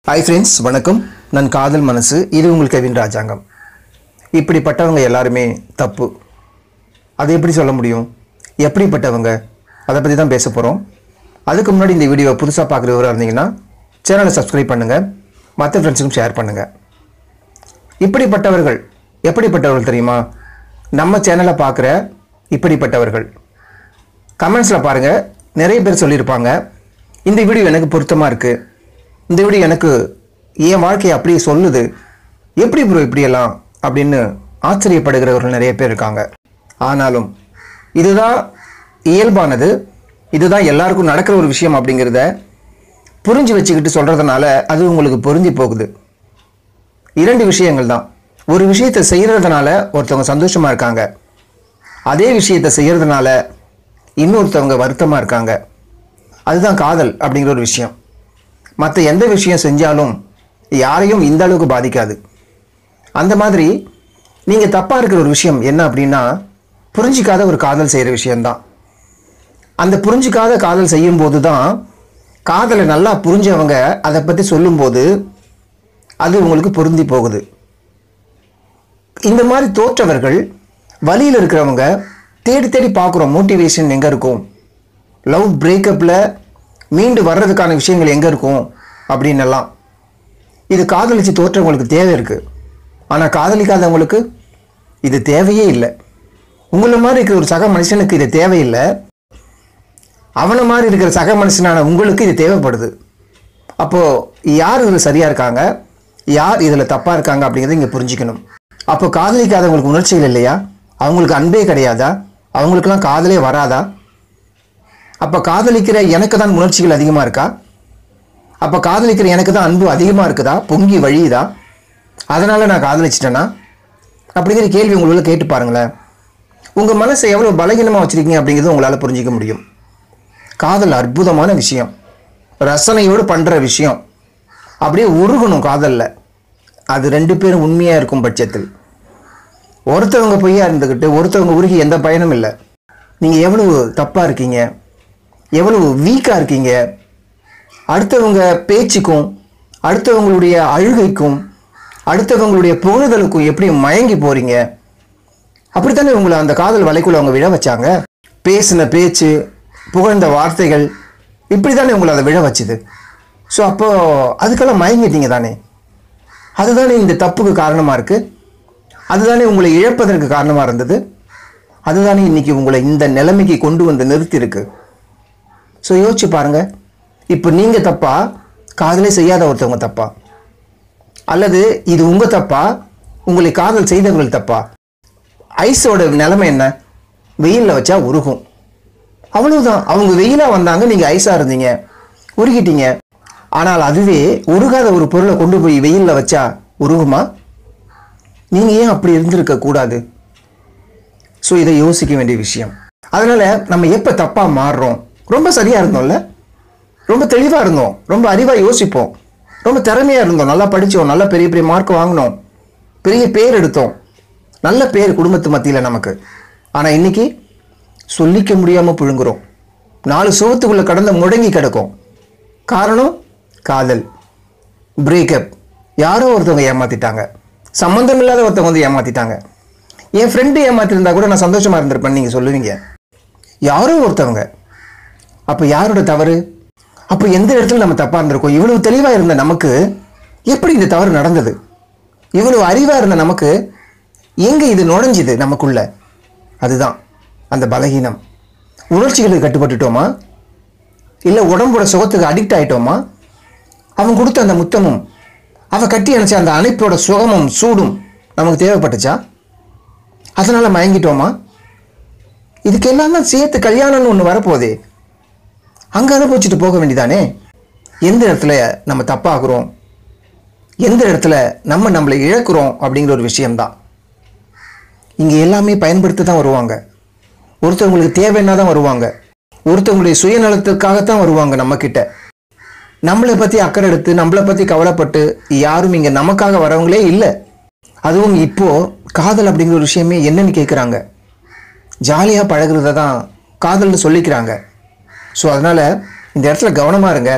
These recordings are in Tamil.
ஹாய் ஃப்ரெண்ட்ஸ் வணக்கம் நான் காதல் மனசு இது உங்கள் கெவின் ராஜாங்கம் இப்படிப்பட்டவங்க எல்லாருமே தப்பு அதை எப்படி சொல்ல முடியும் எப்படிப்பட்டவங்க அதை பற்றி தான் பேச போகிறோம் அதுக்கு முன்னாடி இந்த வீடியோவை புதுசாக பார்க்குறவராக இருந்தீங்கன்னா சேனலை சப்ஸ்கிரைப் பண்ணுங்கள் மற்ற ஃப்ரெண்ட்ஸுக்கும் ஷேர் பண்ணுங்கள் இப்படிப்பட்டவர்கள் எப்படிப்பட்டவர்கள் தெரியுமா நம்ம சேனலை பார்க்குற இப்படிப்பட்டவர்கள் கமெண்ட்ஸில் பாருங்கள் நிறைய பேர் சொல்லியிருப்பாங்க இந்த வீடியோ எனக்கு பொருத்தமாக இருக்குது இந்த வீடியோ எனக்கு என் வாழ்க்கையை அப்படியே சொல்லுது எப்படி ப்ரோ இப்படியெல்லாம் அப்படின்னு ஆச்சரியப்படுகிறவர்கள் நிறைய பேர் இருக்காங்க ஆனாலும் இதுதான் இயல்பானது இதுதான் எல்லாருக்கும் நடக்கிற ஒரு விஷயம் அப்படிங்கிறத புரிஞ்சு வச்சுக்கிட்டு சொல்கிறதுனால அது உங்களுக்கு பொருந்தி போகுது இரண்டு விஷயங்கள் தான் ஒரு விஷயத்தை செய்கிறதுனால ஒருத்தவங்க சந்தோஷமாக இருக்காங்க அதே விஷயத்தை செய்கிறதுனால இன்னொருத்தவங்க வருத்தமாக இருக்காங்க அதுதான் காதல் அப்படிங்கிற ஒரு விஷயம் மற்ற எந்த விஷயம் செஞ்சாலும் யாரையும் இந்த அளவுக்கு பாதிக்காது அந்த மாதிரி நீங்கள் தப்பாக இருக்கிற ஒரு விஷயம் என்ன அப்படின்னா புரிஞ்சிக்காத ஒரு காதல் செய்கிற விஷயம்தான் அந்த புரிஞ்சிக்காத காதல் செய்யும்போது தான் காதலை நல்லா புரிஞ்சவங்க அதை பற்றி சொல்லும்போது அது உங்களுக்கு பொருந்தி போகுது இந்த மாதிரி தோற்றவர்கள் வழியில் இருக்கிறவங்க தேடி தேடி பார்க்குறோம் மோட்டிவேஷன் எங்கே இருக்கும் லவ் பிரேக்கப்பில் மீண்டு வர்றதுக்கான விஷயங்கள் எங்கே இருக்கும் அப்படின்னு எல்லாம் இது காதலிச்சு தோற்றவங்களுக்கு தேவை இருக்குது ஆனால் காதலிக்காதவங்களுக்கு இது தேவையே இல்லை உங்களை மாதிரி இருக்கிற ஒரு சக மனுஷனுக்கு இது தேவையில்லை அவனை மாதிரி இருக்கிற சக மனுஷனான உங்களுக்கு இது தேவைப்படுது அப்போது யார் இதில் சரியாக இருக்காங்க யார் இதில் தப்பாக இருக்காங்க அப்படிங்கிறத இங்கே புரிஞ்சுக்கணும் அப்போ காதலிக்காதவங்களுக்கு உணர்ச்சிகள் இல்லையா அவங்களுக்கு அன்பே கிடையாதா அவங்களுக்கெல்லாம் காதலே வராதா அப்போ காதலிக்கிற எனக்கு தான் உணர்ச்சிகள் அதிகமாக இருக்கா அப்போ காதலிக்கிற எனக்கு தான் அன்பு அதிகமாக இருக்குதா பொங்கி வழியுதா அதனால் நான் காதலிச்சிட்டேனா அப்படிங்கிற கேள்வி உங்களுள்ள கேட்டு பாருங்களேன் உங்கள் மனசை எவ்வளோ பலகீனமாக வச்சுருக்கீங்க அப்படிங்கிறது உங்களால் புரிஞ்சிக்க முடியும் காதல் அற்புதமான விஷயம் ரசனையோடு பண்ணுற விஷயம் அப்படியே உருகணும் காதலில் அது ரெண்டு பேரும் உண்மையாக இருக்கும் பட்சத்தில் ஒருத்தவங்க பொய்யா இருந்துக்கிட்டு ஒருத்தவங்க உருகி எந்த பயனும் இல்லை நீங்கள் எவ்வளவு தப்பாக இருக்கீங்க எவ்வளவு வீக்காக இருக்கீங்க அடுத்தவங்க பேச்சுக்கும் அடுத்தவங்களுடைய அழுகைக்கும் அடுத்தவங்களுடைய புகழுதலுக்கும் எப்படி மயங்கி போகிறீங்க அப்படித்தானே உங்களை அந்த காதல் வலைக்குள்ள அவங்க விழ வச்சாங்க பேசின பேச்சு புகழ்ந்த வார்த்தைகள் இப்படி தானே உங்களை அதை விழ வச்சுது ஸோ அப்போ அதுக்கெல்லாம் மயங்கிட்டீங்க தானே அதுதானே இந்த தப்புக்கு காரணமாக இருக்குது அதுதானே உங்களை இழப்பதற்கு காரணமாக இருந்தது அதுதானே இன்னைக்கு உங்களை இந்த நிலைமைக்கு கொண்டு வந்து நிறுத்தியிருக்கு ஸோ யோசிச்சு பாருங்க இப்போ நீங்கள் தப்பா காதலே செய்யாத ஒருத்தவங்க தப்பா அல்லது இது உங்கள் தப்பா உங்களை காதல் செய்தவர்கள் தப்பா ஐஸோட நிலைமை என்ன வெயிலில் வச்சா உருகும் அவ்வளவுதான் அவங்க வெயிலாக வந்தாங்க நீங்கள் ஐஸாக இருந்தீங்க உருகிட்டீங்க ஆனால் அதுவே உருகாத ஒரு பொருளை கொண்டு போய் வெயிலில் வச்சா உருகுமா நீங்கள் ஏன் அப்படி இருந்திருக்க கூடாது ஸோ இதை யோசிக்க வேண்டிய விஷயம் அதனால் நம்ம எப்போ தப்பாக மாறுறோம் ரொம்ப சரியாக இருந்தோம்ல ரொம்ப தெளிவாக இருந்தோம் ரொம்ப அறிவாக யோசிப்போம் ரொம்ப திறமையாக இருந்தோம் நல்லா படித்தோம் நல்லா பெரிய பெரிய மார்க் வாங்கினோம் பெரிய பேர் எடுத்தோம் நல்ல பேர் குடும்பத்து மத்தியில் நமக்கு ஆனால் இன்னைக்கு சொல்லிக்க முடியாமல் புழுங்குறோம் நாலு சுவத்துக்குள்ளே கடந்து முடங்கி கிடக்கும் காரணம் காதல் பிரேக்கப் யாரோ ஒருத்தவங்க ஏமாத்திட்டாங்க சம்மந்தம் இல்லாத ஒருத்தவங்க வந்து ஏமாத்திட்டாங்க என் ஃப்ரெண்டு ஏமாத்திருந்தா கூட நான் சந்தோஷமாக இருந்திருப்பேன் நீங்கள் சொல்லுவீங்க யாரோ ஒருத்தவங்க அப்போ யாரோட தவறு அப்போ எந்த இடத்துல நம்ம தப்பாக இருந்திருக்கோம் இவ்வளவு தெளிவாக இருந்த நமக்கு எப்படி இந்த தவறு நடந்தது இவ்வளவு அறிவாக இருந்த நமக்கு எங்கே இது நுழைஞ்சுது நமக்குள்ள அதுதான் அந்த பலகீனம் உணர்ச்சிகளுக்கு கட்டுப்பட்டுட்டோமா இல்லை உடம்போட சுகத்துக்கு அடிக்ட் ஆயிட்டோமா அவன் கொடுத்த அந்த முத்தமும் அவன் கட்டி அணைச்ச அந்த அணைப்போட சுகமும் சூடும் நமக்கு தேவைப்பட்டுச்சா அதனால் மயங்கிட்டோமா இதுக்கெல்லாம் தான் சேர்த்து கல்யாணம்னு ஒன்று வரப்போதே அங்கே அனுபவிச்சுட்டு போக வேண்டியதானே எந்த இடத்துல நம்ம தப்பாகிறோம் எந்த இடத்துல நம்ம நம்மளை இழக்கிறோம் அப்படிங்கிற ஒரு விஷயம்தான் இங்கே எல்லாமே பயன்படுத்த தான் வருவாங்க ஒருத்தவங்களுக்கு தேவைன்னா தான் வருவாங்க ஒருத்தவங்களுடைய சுயநலத்துக்காகத்தான் வருவாங்க நம்மக்கிட்ட நம்மளை பற்றி அக்கறை எடுத்து நம்மளை பற்றி கவலைப்பட்டு யாரும் இங்கே நமக்காக வரவங்களே இல்லை அதுவும் இப்போது காதல் அப்படிங்கிற ஒரு விஷயமே என்னன்னு கேட்குறாங்க ஜாலியாக பழகுறத தான் காதல்னு சொல்லிக்கிறாங்க ஸோ அதனால் இந்த இடத்துல கவனமாக இருங்க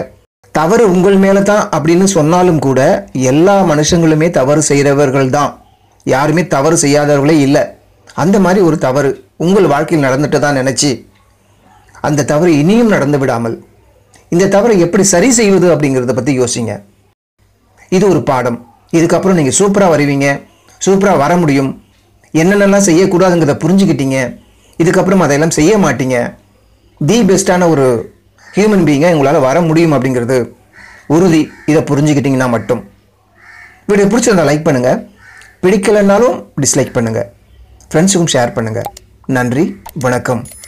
தவறு உங்கள் மேலே தான் அப்படின்னு சொன்னாலும் கூட எல்லா மனுஷங்களுமே தவறு செய்கிறவர்கள் தான் யாருமே தவறு செய்யாதவர்களே இல்லை அந்த மாதிரி ஒரு தவறு உங்கள் வாழ்க்கையில் நடந்துட்டு தான் நினச்சி அந்த தவறு இனியும் நடந்து விடாமல் இந்த தவறை எப்படி சரி செய்வது அப்படிங்கிறத பற்றி யோசிங்க இது ஒரு பாடம் இதுக்கப்புறம் நீங்கள் சூப்பராக வருவீங்க சூப்பராக வர முடியும் என்னென்னலாம் செய்யக்கூடாதுங்கிறத புரிஞ்சுக்கிட்டீங்க இதுக்கப்புறம் அதையெல்லாம் செய்ய மாட்டீங்க தி பெஸ்ட்டான ஒரு ஹியூமன் பீயிங்காக உங்களால் வர முடியும் அப்படிங்கிறது உறுதி இதை புரிஞ்சுக்கிட்டீங்கன்னா மட்டும் வீடியோ பிடிச்சிருந்தா லைக் பண்ணுங்கள் பிடிக்கலைன்னாலும் டிஸ்லைக் பண்ணுங்கள் ஃப்ரெண்ட்ஸுக்கும் ஷேர் பண்ணுங்கள் நன்றி வணக்கம்